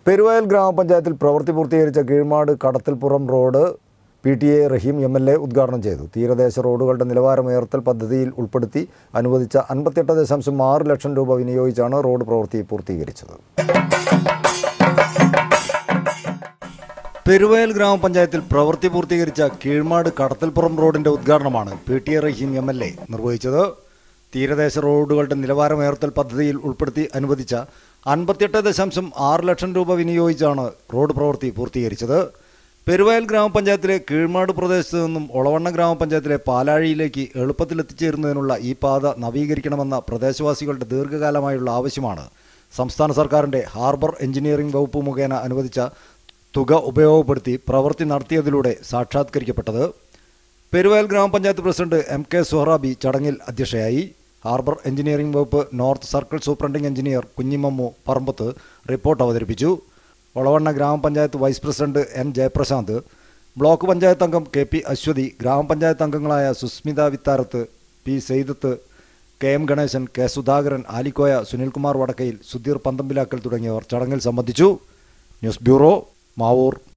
പെരുവയൽ ഗ്രാമപഞ്ചായത്തിൽ പ്രവൃത്തി പൂർത്തീകരിച്ച Keezhmad Kadathilppuram road P T A Raheem M L A ഉദ്ഘാടനം ചെയ്തു തീരദേശ റോഡുകളുടെ നിലവാരമുയർത്തൽ പദ്ധതിയിൽ ഉൾപ്പെടുത്തി അനുവദിച്ച അൻപത്തിയെട്ട് ദശാംശം ആറ് ലക്ഷം രൂപ വിനിയോഗിച്ചാണ് റോഡ് പ്രവൃത്തി പൂർത്തീകരിച്ചത് പെരുവയൽ ഗ്രാമപഞ്ചായത്തിൽ പ്രവൃത്തി പൂർത്തീകരിച്ച കീഴ്മാട് കടത്തൽപ്പുറം റോഡിന്റെ ഉദ്ഘാടനമാണ് P T A Raheem M L A നിർവഹിച്ചത് തീരദേശ റോഡുകളുടെ നിലവാരമുയർത്തൽ പദ്ധതിയിൽ ഉൾപ്പെടുത്തി അനുവദിച്ച അൻപത്തിയെട്ട് ദശാംശം ആറ് ലക്ഷം രൂപ വിനിയോഗിച്ചാണ് റോഡ് പ്രവൃത്തി പൂർത്തീകരിച്ചത് പെരുവയൽ ഗ്രാമപഞ്ചായത്തിലെ കീഴ്മാട് പ്രദേശത്ത് നിന്നും ഒളവണ്ണ ഗ്രാമപഞ്ചായത്തിലെ പാലാഴിയിലേക്ക് എളുപ്പത്തിൽ എത്തിച്ചേരുന്നതിനുള്ള ഈ പാത നവീകരിക്കണമെന്ന പ്രദേശവാസികളുടെ ദീർഘകാലമായുള്ള ആവശ്യമാണ് സംസ്ഥാന സർക്കാരിന്റെ ഹാർബർ എഞ്ചിനീയറിംഗ് വകുപ്പ് മുഖേന അനുവദിച്ച തുക ഉപയോഗപ്പെടുത്തി പ്രവൃത്തി നടത്തിയതിലൂടെ സാക്ഷാത്കരിക്കപ്പെട്ടത് പെരുവയൽ ഗ്രാമപഞ്ചായത്ത് പ്രസിഡന്റ് എം കെ സുഹറാബി ചടങ്ങിൽ അധ്യക്ഷയായി ഹാർബർ എഞ്ചിനീയറിംഗ് വകുപ്പ് north circle superintending engineer Kunhimammu Parambath report അവതരിപ്പിച്ചു ഒളവണ്ണ ഗ്രാമപഞ്ചായത്ത് vice president N Jayaprashanth block panchayat അംഗം കെ പി അശ്വതി ഗ്രാമപഞ്ചായത്ത് അംഗങ്ങളായ Susmitha Vitharath P Saidath K M Ganesan K Sudhakaran Alikoya Sunilkumar Vadakkayil Sudheer Panthambilakkal തുടങ്ങിയവർ ചടങ്ങിൽ സംബന്ധിച്ചു ന്യൂസ് ബ്യൂറോ മാവൂർ